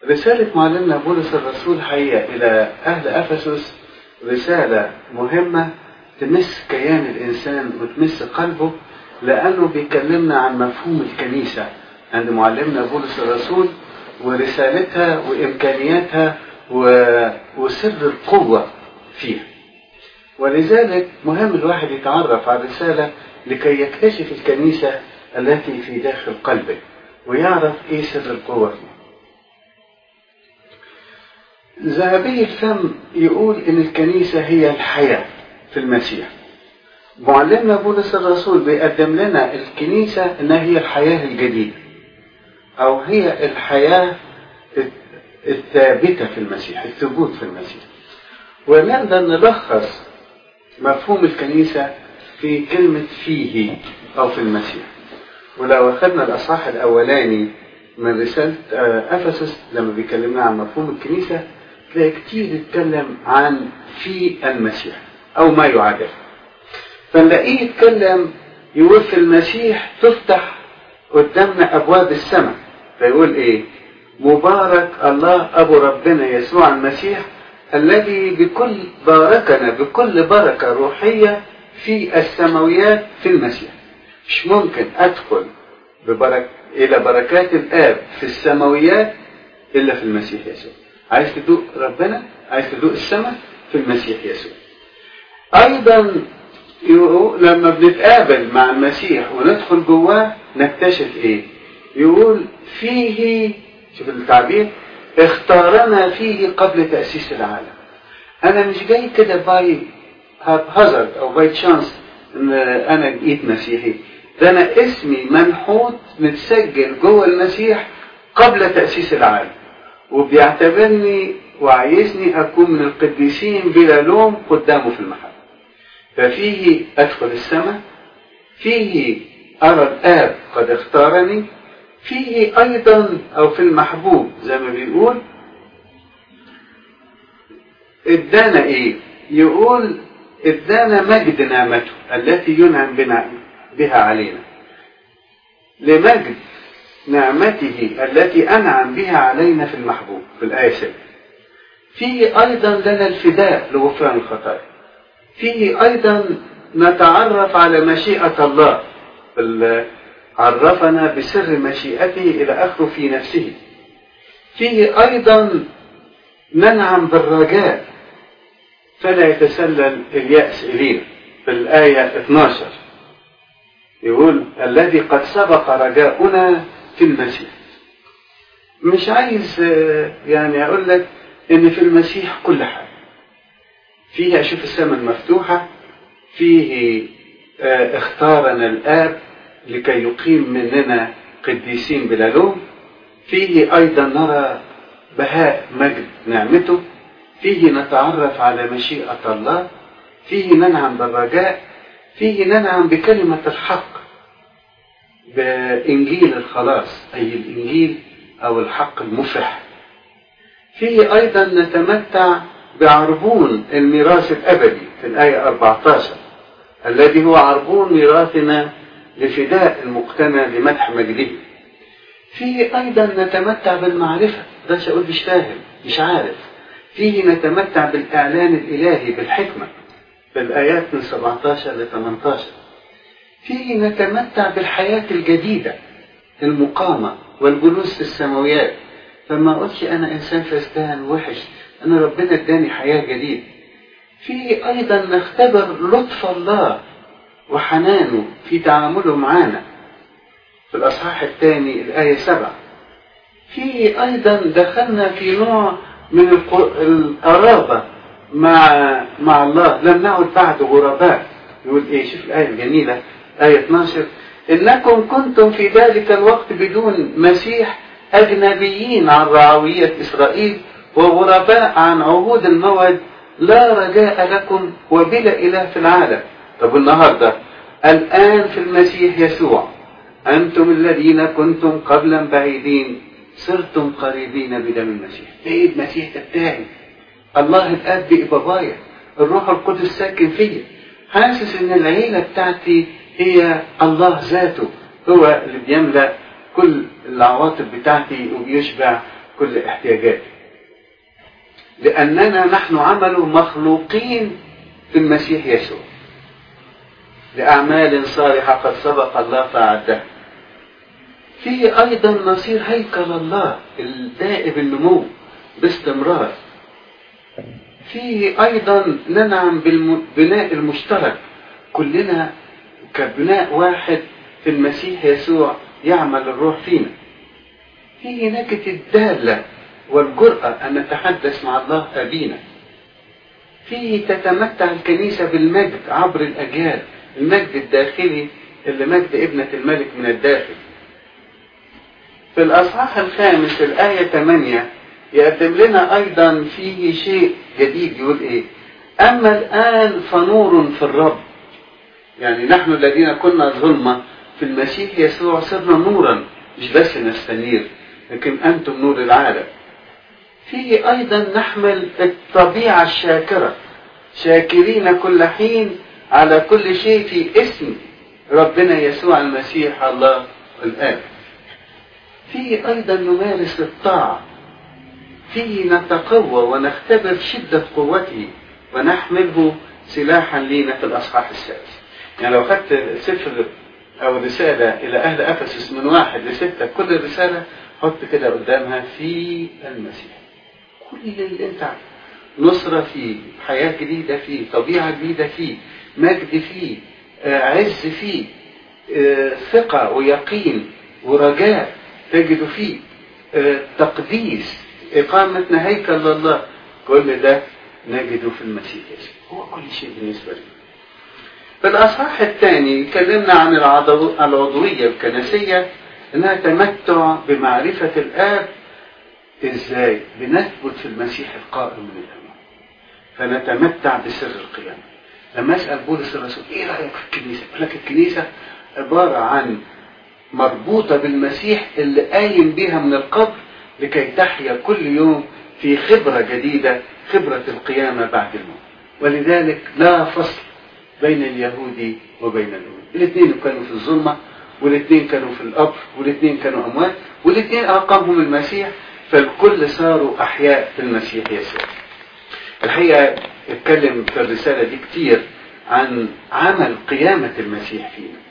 رسالة معلمنا بولس الرسول حقيقة إلى أهل أفسس رسالة مهمة تمس كيان الإنسان وتمس قلبه لأنه بيكلمنا عن مفهوم الكنيسة عند معلمنا بولس الرسول ورسالتها وإمكانياتها و... وسر القوة فيها ولذلك مهم الواحد يتعرف على الرسالة لكي يكتشف الكنيسة التي في داخل قلبه ويعرف ايه سر القوة فيها ذهبي الفم يقول ان الكنيسة هي الحياة في المسيح معلمنا بولس الرسول بيقدم لنا الكنيسة انها هي الحياة الجديدة او هي الحياة الثابتة في المسيح الثبوت في المسيح ونقدر نلخص مفهوم الكنيسة في كلمة فيه أو في المسيح ولو أخذنا الأصحاح الأولاني من رسالة أفسس لما بيكلمنا عن مفهوم الكنيسة تلاقي كتير يتكلم عن في المسيح أو ما يعادل فنلاقيه يتكلم يقول في المسيح تفتح قدامنا أبواب السماء فيقول إيه مبارك الله أبو ربنا يسوع المسيح الذي بكل باركنا بكل بركة روحية في السماويات في المسيح مش ممكن أدخل ببرك إلى بركات الآب في السماويات إلا في المسيح يسوع عايز تدوق ربنا عايز تدوق السماء في المسيح يسوع أيضا لما بنتقابل مع المسيح وندخل جواه نكتشف إيه يقول فيه شوف التعبير اختارنا فيه قبل تأسيس العالم أنا مش جاي كده باي هازارد أو باي تشانس إن أنا جيت مسيحي ده أنا اسمي منحوت متسجل جوه المسيح قبل تأسيس العالم وبيعتبرني وعايزني أكون من القديسين بلا لوم قدامه في المحل ففيه أدخل السماء فيه أرى الآب قد اختارني فيه أيضا أو في المحبوب زي ما بيقول ادانا إيه؟ يقول ادانا مجد نعمته التي ينعم بها علينا لمجد نعمته التي أنعم بها علينا في المحبوب في الآية 6 فيه أيضا لنا الفداء لغفران الخطايا فيه أيضا نتعرف على مشيئة الله عرفنا بسر مشيئته إلى آخره في نفسه فيه أيضا ننعم بالرجاء فلا يتسلل اليأس إلينا في الآية 12 يقول الذي قد سبق رجاؤنا في المسيح مش عايز يعني أقول لك إن في المسيح كل حاجة فيه أشوف السماء المفتوحة فيه اختارنا الآب لكي يقيم مننا قديسين بلا لوم فيه أيضا نرى بهاء مجد نعمته فيه نتعرف على مشيئة الله فيه ننعم بالرجاء فيه ننعم بكلمة الحق بإنجيل الخلاص أي الإنجيل أو الحق المفرح فيه أيضا نتمتع بعربون الميراث الأبدي في الآية 14 الذي هو عربون ميراثنا لفداء المقتنى لمدح مجده فيه أيضا نتمتع بالمعرفة ده مش أقول مش فاهم مش عارف فيه نتمتع بالإعلان الإلهي بالحكمة في الآيات من 17 ل 18 فيه نتمتع بالحياة الجديدة المقامة والجلوس في السماويات فما أقولش أنا إنسان فسدان وحش أنا ربنا اداني حياة جديدة فيه أيضا نختبر لطف الله وحنانه في تعامله معنا في الأصحاح الثاني الآية سبعة في أيضا دخلنا في نوع من القرابة مع مع الله لم نعد بعد غرباء يقول إيه شوف الآية الجميلة آية 12 إنكم كنتم في ذلك الوقت بدون مسيح أجنبيين عن رعوية إسرائيل وغرباء عن عهود الموعد لا رجاء لكم وبلا إله في العالم طب النهارده الآن في المسيح يسوع أنتم الذين كنتم قبلا بعيدين صرتم قريبين بدم المسيح ايه المسيح ده بتاعي الله الاب بقى بابايا الروح القدس ساكن فيا حاسس ان العيله بتاعتي هي الله ذاته هو اللي بيملا كل العواطف بتاعتي وبيشبع كل احتياجاتي لأننا نحن عمل مخلوقين في المسيح يسوع لأعمال صالحة قد سبق الله فأعدها فيه أيضا نصير هيكل الله الدائب النمو باستمرار فيه أيضا ننعم بالبناء المشترك كلنا كبناء واحد في المسيح يسوع يعمل الروح فينا فيه نجد الدالة والجرأة أن نتحدث مع الله أبينا فيه تتمتع الكنيسة بالمجد عبر الأجيال المجد الداخلي اللي مجد ابنة الملك من الداخل في الأصحاح الخامس الآية 8 يقدم لنا أيضا فيه شيء جديد يقول إيه أما الآن فنور في الرب يعني نحن الذين كنا ظلمة في المسيح يسوع صرنا نورا مش بس نستنير لكن أنتم نور العالم فيه أيضا نحمل الطبيعة الشاكرة شاكرين كل حين على كل شيء في اسم ربنا يسوع المسيح الله الآب فيه أيضا نمارس الطاعة فيه نتقوى ونختبر شدة قوته ونحمله سلاحا لينا في الأصحاح السادس يعني لو خدت سفر أو رسالة إلى أهل أفسس من واحد لستة كل رسالة حط كده قدامها في المسيح كل اللي أنت عارفه نصرة فيه حياة جديدة فيه طبيعة جديدة فيه مجد فيه عز فيه ثقة ويقين ورجاء تجد فيه تقديس إقامة هيكل لله كل ده نجده في المسيح يسوع هو كل شيء بالنسبة لي في الأصحاح الثاني اتكلمنا عن العضو... العضوية الكنسية إنها تمتع بمعرفة الآب إزاي؟ بنثبت في المسيح القائم من الأمام فنتمتع بسر القيامة لما أسأل بولس الرسول إيه رأيك في الكنيسة؟ يقول لك الكنيسة عبارة عن مربوطة بالمسيح اللي قايم بها من القبر لكي تحيا كل يوم في خبرة جديدة خبرة القيامة بعد الموت ولذلك لا فصل بين اليهودي وبين الأمم الاثنين كانوا في الظلمة والاثنين كانوا في القبر والاثنين كانوا أموات والاثنين أقامهم المسيح فالكل صاروا أحياء في المسيح يسوع الحقيقة اتكلم في الرسالة دي كتير عن عمل قيامة المسيح فينا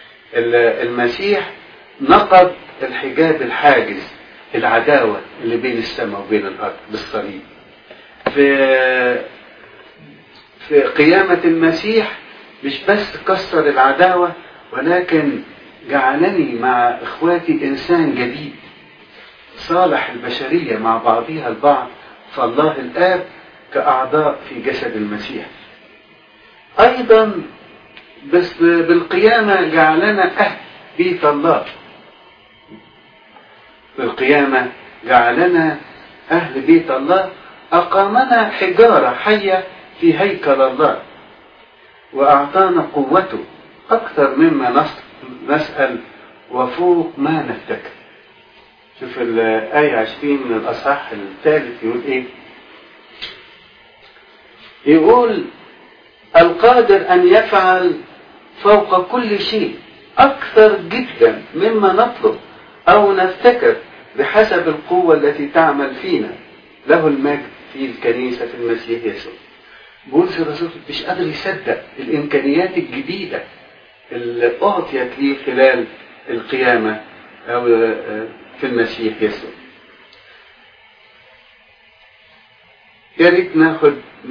المسيح نقض الحجاب الحاجز العداوة اللي بين السماء وبين الأرض بالصليب في في قيامة المسيح مش بس كسر العداوة ولكن جعلني مع إخواتي إنسان جديد صالح البشرية مع بعضها البعض فالله الآب كأعضاء في جسد المسيح أيضا بس بالقيامة جعلنا أهل بيت الله بالقيامة جعلنا أهل بيت الله أقامنا حجارة حية في هيكل الله وأعطانا قوته أكثر مما نسأل وفوق ما نفتكر شوف الآية 20 من الأصحاح الثالث يقول إيه يقول القادر أن يفعل فوق كل شيء أكثر جدا مما نطلب أو نفتكر بحسب القوة التي تعمل فينا له المجد في الكنيسة في المسيح يسوع بولس الرسول مش قادر يصدق الإمكانيات الجديدة اللي أعطيت ليه خلال القيامة أو في المسيح يسوع يا ريت ناخد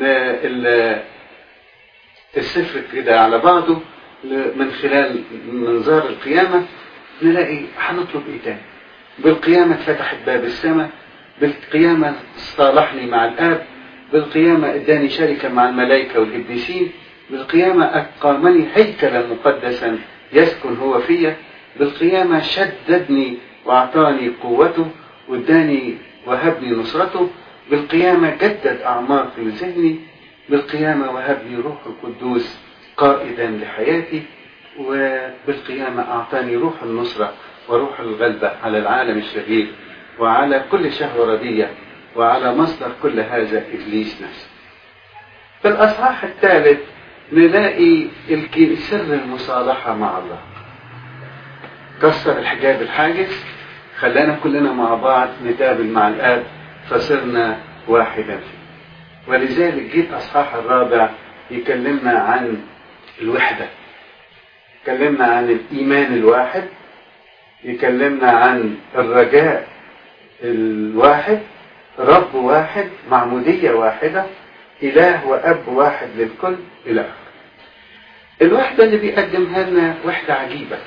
السفر كده على بعضه من خلال منظار القيامة نلاقي هنطلب ايه تاني بالقيامة اتفتحت باب السماء بالقيامة صالحني مع الآب بالقيامة اداني شركة مع الملائكة والقديسين بالقيامة أقامني هيكلا مقدسا يسكن هو فيا بالقيامة شددني وأعطاني قوته واداني وهبني نصرته بالقيامة جدد أعماقي وذهني بالقيامة وهبني روح القدوس قائدا لحياتي وبالقيامة أعطاني روح النصرة وروح الغلبة على العالم الشرير وعلى كل شهوة ردية وعلى مصدر كل هذا إبليس نفسه في الأصحاح الثالث نلاقي سر المصالحة مع الله كسر الحجاب الحاجز خلانا كلنا مع بعض نتقابل مع الآب فصرنا واحدا فيه ولذلك جيت أصحاح الرابع يكلمنا عن الوحدة يكلمنا عن الإيمان الواحد يكلمنا عن الرجاء الواحد رب واحد معمودية واحدة إله وأب واحد للكل إلى آخره الوحدة اللي بيقدمها لنا وحدة عجيبة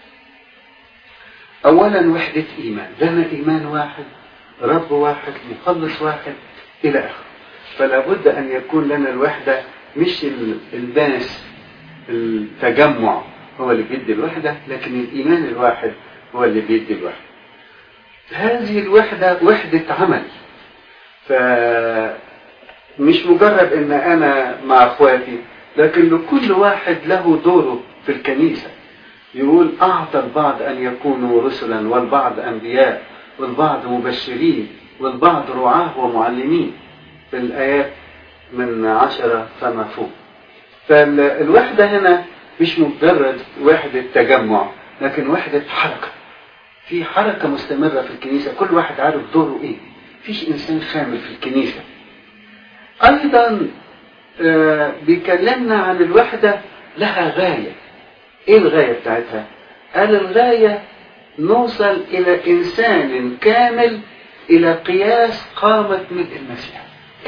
أولا وحدة إيمان لنا إيمان واحد رب واحد مخلص واحد إلى آخره فلا بد أن يكون لنا الوحدة مش الناس التجمع هو اللي بيدي الوحدة لكن الإيمان الواحد هو اللي بيدي الوحدة هذه الوحدة وحدة عمل فمش مجرد ان انا مع اخواتي لكن لكل واحد له دوره في الكنيسة يقول اعطى البعض ان يكونوا رسلا والبعض انبياء والبعض مبشرين والبعض رعاة ومعلمين في الايات من عشرة فما فوق فالوحدة هنا مش مجرد وحدة تجمع لكن وحدة حركة في حركة مستمرة في الكنيسة كل واحد عارف دوره ايه فيش انسان خامل في الكنيسة ايضا آه بيكلمنا عن الوحدة لها غاية ايه الغاية بتاعتها قال الغاية نوصل الى انسان كامل الى قياس قامة ملء المسيح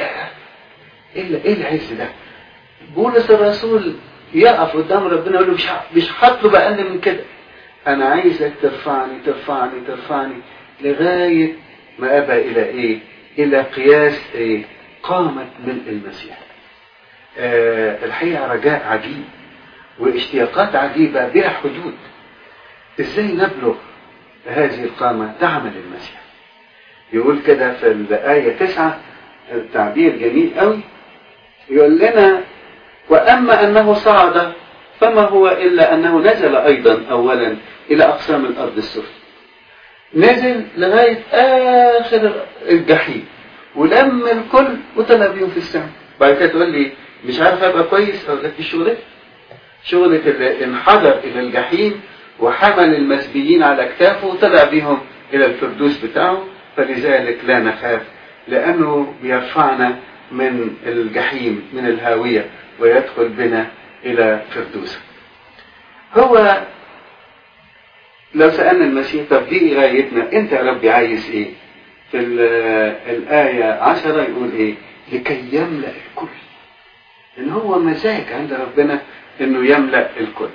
ايه ايه العز ده بولس الرسول يقف قدام ربنا يقول له مش مش هطلب اقل من كده انا عايزك ترفعني ترفعني ترفعني لغايه ما ابى الى ايه الى قياس ايه قامه ملء المسيح آه الحقيقه رجاء عجيب واشتياقات عجيبه بلا حدود ازاي نبلغ هذه القامه ده عمل المسيح يقول كده في الآية تسعة التعبير جميل قوي يقول لنا وأما أنه صعد فما هو إلا أنه نزل أيضا أولا إلى أقسام الأرض السفلى نزل لغاية آخر الجحيم ولم الكل وطلع بيهم في السماء بعد كده تقول لي مش عارف أبقى كويس أقول لك دي شغلتي شغلة اللي انحدر إلى الجحيم وحمل المسبيين على أكتافه وطلع بيهم إلى الفردوس بتاعه فلذلك لا نخاف لأنه بيرفعنا من الجحيم من الهاوية ويدخل بنا إلى فردوس هو لو سألنا المسيح طب دي غايتنا أنت يا ربي عايز إيه في الآية عشرة يقول إيه لكي يملأ الكل إن هو مزاج عند ربنا إنه يملأ الكل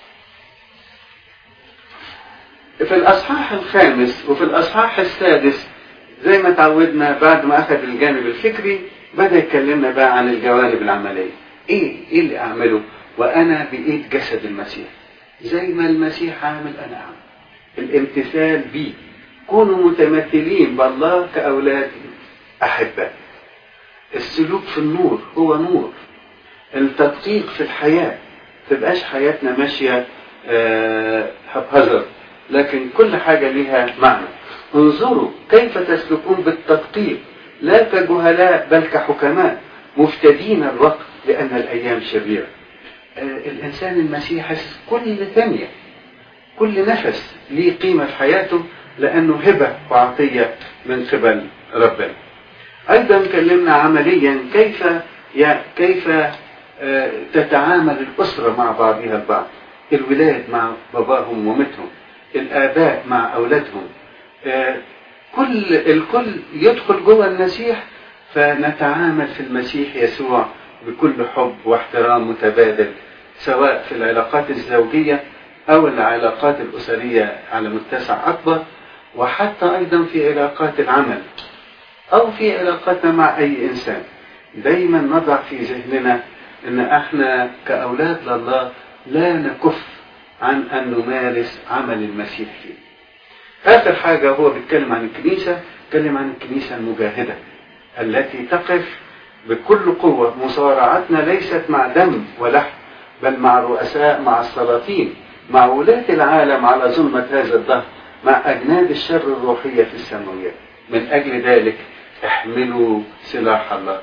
في الأصحاح الخامس وفي الأصحاح السادس زي ما تعودنا بعد ما أخذ الجانب الفكري بدأ يكلمنا بقى عن الجوانب العملية إيه إيه اللي أعمله وأنا بإيد جسد المسيح زي ما المسيح عامل أنا أعمل الامتثال بيه كونوا متمثلين بالله كأولاد أحباء السلوك في النور هو نور التدقيق في الحياة تبقاش حياتنا ماشية هبهزر لكن كل حاجة لها معنى انظروا كيف تسلكون بالتدقيق لا كجهلاء بل كحكماء مفتدين الوقت لأن الأيام شريرة الإنسان المسيحي كل ثانية كل نفس ليه قيمة في حياته لأنه هبة وعطية من قبل ربنا أيضا كلمنا عمليا كيف يا كيف تتعامل الأسرة مع بعضها البعض الولاد مع باباهم ومامتهم الآباء مع أولادهم كل الكل يدخل جوه المسيح فنتعامل في المسيح يسوع بكل حب واحترام متبادل سواء في العلاقات الزوجية أو العلاقات الأسرية على متسع أكبر وحتى أيضا في علاقات العمل أو في علاقاتنا مع أي إنسان دايما نضع في ذهننا أن احنا كأولاد لله لا نكف عن أن نمارس عمل المسيح فيه آخر حاجة هو بيتكلم عن الكنيسة بيتكلم عن الكنيسة المجاهدة التي تقف بكل قوة مصارعتنا ليست مع دم ولحم بل مع الرؤساء مع السلاطين مع ولاة العالم على ظلمة هذا الدهر مع أجناد الشر الروحية في السماويات من أجل ذلك احملوا سلاح الله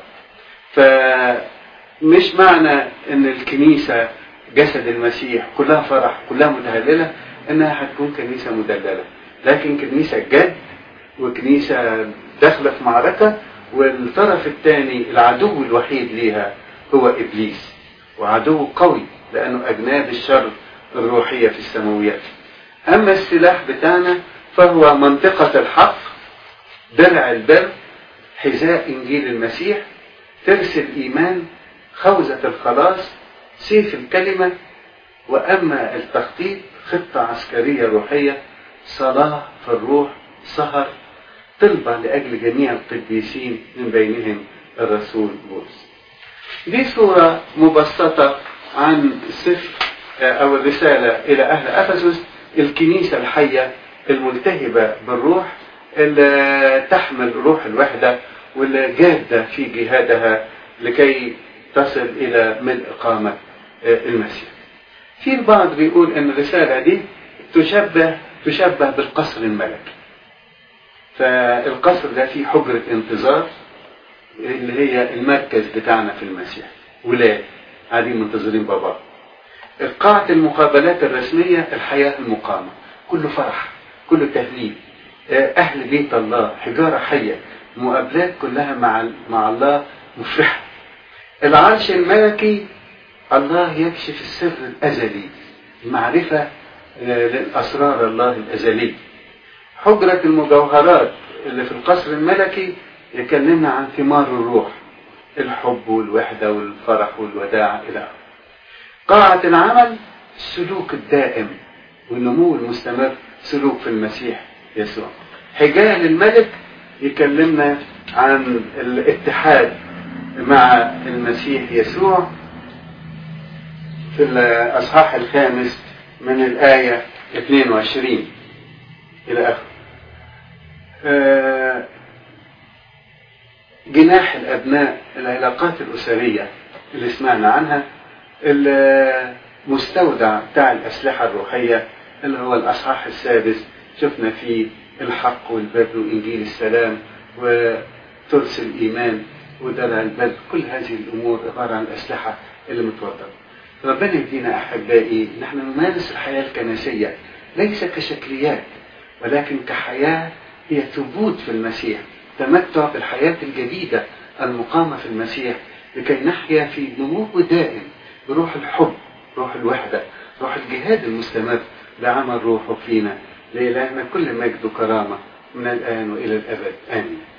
فمش معنى أن الكنيسة جسد المسيح كلها فرح كلها متهللة انها هتكون كنيسة مدللة لكن كنيسة جد وكنيسة داخلة في معركة والطرف الثاني العدو الوحيد ليها هو إبليس وعدو قوي لأنه أجناد الشر الروحية في السماويات أما السلاح بتاعنا فهو منطقة الحق درع البر حذاء إنجيل المسيح ترس الإيمان خوذة الخلاص سيف الكلمة وأما التخطيط خطة عسكرية روحية صلاة في الروح سهر طلبة لأجل جميع القديسين من بينهم الرسول بولس دي صورة مبسطة عن سفر أو الرسالة إلى أهل أفسس الكنيسة الحية الملتهبة بالروح اللي تحمل روح الوحدة واللي جادة في جهادها لكي تصل إلى ملء قامة المسيح في البعض بيقول أن الرسالة دي تشبه تشبه بالقصر الملكي فالقصر ده فيه حجرة انتظار اللي هي المركز بتاعنا في المسيح ولاد قاعدين منتظرين بابا قاعة المقابلات الرسمية الحياة المقامة كله فرح كله تهليل أهل بيت الله حجارة حية مقابلات كلها مع مع الله مفرحة العرش الملكي الله يكشف السر الأزلي المعرفة للأسرار الله الأزلي حجرة المجوهرات اللي في القصر الملكي يكلمنا عن ثمار الروح الحب والوحدة والفرح والوداع إلى آخره قاعة العمل السلوك الدائم والنمو المستمر سلوك في المسيح يسوع حجال الملك يكلمنا عن الاتحاد مع المسيح يسوع في الأصحاح الخامس من الآية 22 إلى آخره آه جناح الأبناء العلاقات الأسرية اللي سمعنا عنها المستودع بتاع الأسلحة الروحية اللي هو الأصحاح السادس شفنا فيه الحق والبر وإنجيل السلام وترس الإيمان ودرع البر كل هذه الأمور عبارة عن الأسلحة اللي متوضبة ربنا يدينا أحبائي نحن نمارس الحياة الكنسية ليس كشكليات ولكن كحياة هي ثبوت في المسيح تمتع بالحياة الجديدة المقامة في المسيح لكي نحيا في نمو دائم بروح الحب روح الوحدة روح الجهاد المستمر لعمل روحه فينا لإلهنا كل مجد وكرامة من الآن وإلى الأبد آمين